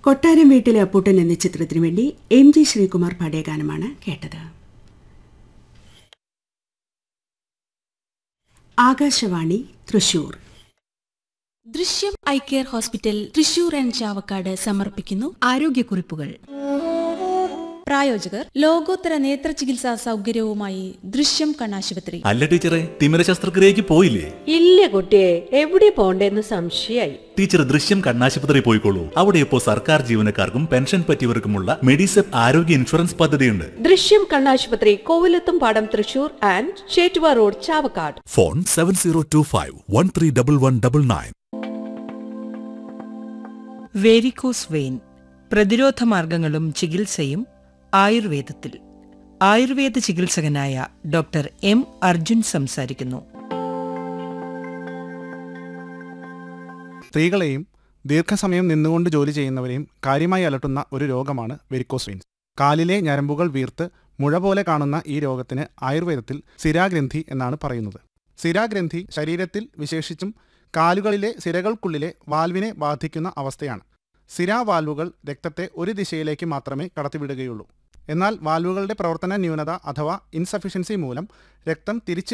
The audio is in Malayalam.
കൊട്ടാരം വീട്ടിലെ അപ്പൂട്ടൻ എന്ന ചിത്രത്തിനു വേണ്ടി എം ജി ശ്രീകുമാർ പാടിയ ഗാനമാണ് കേട്ടത് Akashvani Thrissur Drishyam eye care hospital Thrissur and Chavakkad സമർപ്പിക്കുന്നു ആരോഗ്യക്കുറിപ്പുകൾ പ്രായോജകർ ലോകോത്തര നേത്ര ചികിത്സാ സൗകര്യവുമായി ദൃശ്യം കണ്ണാശുപത്രി അല്ല ടീച്ചറെ തിമിര ശസ്ത്രക്രിയക്ക് പോയില്ലേ ഇല്ല കുട്ടിയെ എവിടെ പോണ്ടേന്ന് സംശയായി ടീച്ചർ ദൃശ്യം കണ്ണാശുപത്രി പോയിക്കോളൂ അവിടെ ഇപ്പോൾ സർക്കാർ ജീവനക്കാർക്കും പെൻഷൻ പറ്റിയവർക്കുമുള്ള മെഡിസെപ്പ് ആരോഗ്യ ഇൻഷുറൻസ് പദ്ധതിയുണ്ട് ദൃശ്യം കണ്ണാശുപത്രി കോവിലത്തും പാടം Thrissur and Chettuva road Chavakkad phone seven zero two five one three double one double nine varicose vein പ്രതിരോധ മാർഗങ്ങളും ചികിത്സയും ആയുർവേദത്തിൽ ആയുർവേദ ചികിത്സകനായ ഡോക്ടർ എം അർജുൻ സംസാരിക്കുന്നു സ്ത്രീകളെയും ദീർഘസമയം നിന്നുകൊണ്ട് ജോലി ചെയ്യുന്നവരെയും കാര്യമായി അലട്ടുന്ന ഒരു രോഗമാണ് വെരിക്കോസ് വെയിൻസ് കാലിലെ ഞരമ്പുകൾ വീർത്ത് മുഴ പോലെ കാണുന്ന ഈ രോഗത്തിന് ആയുർവേദത്തിൽ സിരാഗ്രന്ഥി എന്നാണ് പറയുന്നത് സിരാഗ്രന്ഥി ശരീരത്തിൽ വിശേഷിച്ചും കാലുകളിലെ സിരകൾക്കുള്ളിലെ വാൽവിനെ ബാധിക്കുന്ന അവസ്ഥയാണ് സിരാവാൽവുകൾ രക്തത്തെ ഒരു ദിശയിലേക്ക് മാത്രമേ കടത്തിവിടുകയുള്ളൂ എന്നാൽ വാൽവുകളുടെ പ്രവർത്തന ന്യൂനത അഥവാ ഇൻസഫിഷ്യൻസി മൂലം രക്തം തിരിച്ച്